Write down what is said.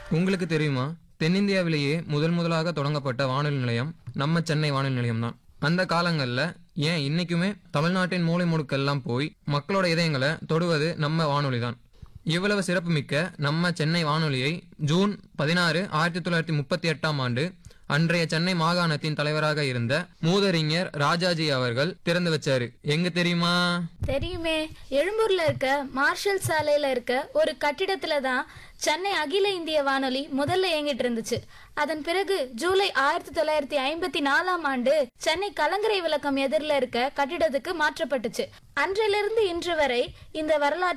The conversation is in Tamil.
உங்களுக்கு தெரியுமா தென்னிந்தியாவிலேயே முதல் முதலாக தொடங்கப்பட்ட வானொலி நிலையம் நம்ம சென்னை வானொலி நிலையம் தான் அந்த காலங்கள்ல ஏன் இன்னைக்குமே தமிழ்நாட்டின் மூலை முடுக்கெல்லாம் போய் மக்களோட இதயங்களை தொடுவது நம்ம வானொலி தான் இவ்வளவு சிறப்புமிக்க நம்ம சென்னை வானொலியை ஜூன் பதினாறு ஆயிரத்தி தொள்ளாயிரத்தி முப்பத்தி எட்டாம் ஆண்டு அன்றைய சென்னை மாகாணத்தின் தலைவராக இருந்த மூதறிஞர் ராஜாஜி அவர்கள் திறந்து வச்சாரு எங்க தெரியுமா தெரியுமே எழும்பூர்ல இருக்க மார்ஷல் சாலையில இருக்க ஒரு கட்டிடத்துல தான் சென்னை அகில இந்திய வானொலி முதல்ல இயங்கிட்டு இருந்துச்சு அதன் பிறகு ஜூலை ஆயிரத்தி தொள்ளாயிரத்தி ஐம்பத்தி நாலாம் ஆண்டு சென்னை கலங்கரை விளக்கம் எதிரில் இருக்க கட்டிடத்துக்கு மாற்றப்பட்டுச்சு அன்றிலிருந்து இன்று வரை இந்த வரலாற்று